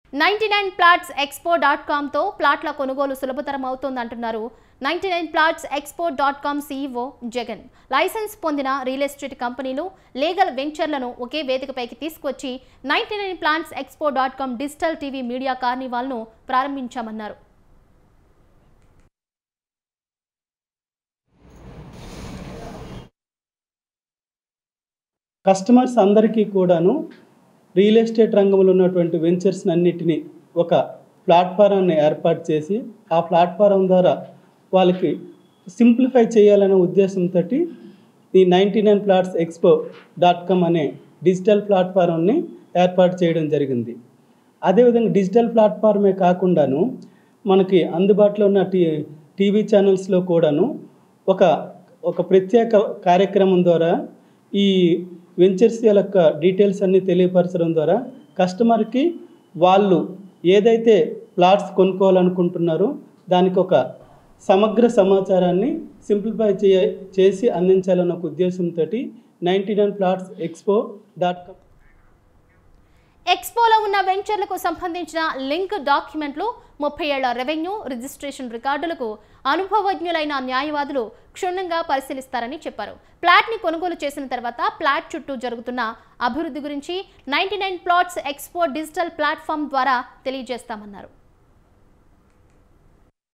ninety nine plots expo dot కామ్తో ప్లాట్ల కొనుగోలు సులభతరం అవుతోందంటున్నారు ninety nine plots expo dot com CEO Jagan licence పొందిన రియల్ ఎస్టేట్ కంపెనీలు లీగల్ వెంచర్లను ఒకే వేదికపైకి తీసుకొచ్చి ninety nine plots expo dot com digital TV media కార్నివాల్ను ప్రారంభించామన్నారు కస్టమర్స్ అందరికీ కూడాను రియల్ ఎస్టేట్ రంగంలో ఉన్నటువంటి వెంచర్స్ అన్నిటినీ ఒక ప్లాట్ఫారాన్ని ఏర్పాటు చేసి ఆ ప్లాట్ఫారం ద్వారా వాళ్ళకి సింప్లిఫై చేయాలనే ఉద్దేశంతో ఈ ninety nine plots expo dot com అనే డిజిటల్ ప్లాట్ఫారంని ఏర్పాటు చేయడం జరిగింది అదేవిధంగా డిజిటల్ ప్లాట్ఫారమే కాకుండాను మనకి అందుబాటులో ఉన్న టీ టీవీ ఛానల్స్లో కూడాను ఒక ఒక ప్రత్యేక కార్యక్రమం ద్వారా ఈ వెంచర్స్ యొక్క డీటెయిల్స్ అన్నీ తెలియపరచడం ద్వారా కస్టమర్కి వాళ్ళు ఏదైతే ప్లాట్స్ కొనుక్కోవాలనుకుంటున్నారో దానికి ఒక సమగ్ర సమాచారాన్ని సింప్లిఫై చేయ చేసి అందించాలన్న ఒక ఉద్దేశంతో ninety nine plots expo dot com ఎక్స్పోలో ఉన్న వెంచర్లకు సంబంధించిన లింక్ డాక్యుమెంట్లు ముప్పై ఏళ్ల రెవెన్యూ రిజిస్ట్రేషన్ రికార్డులకు అనుభవజ్ఞులైన న్యాయవాదులు క్షుణ్ణంగా పరిశీలిస్తారని చెప్పారు ప్లాట్ని కొనుగోలు చేసిన తర్వాత ప్లాట్ చుట్టూ జరుగుతున్న అభివృద్ధి గురించి ninety nine plots expo digital platform ద్వారా తెలియజేస్తామన్నారు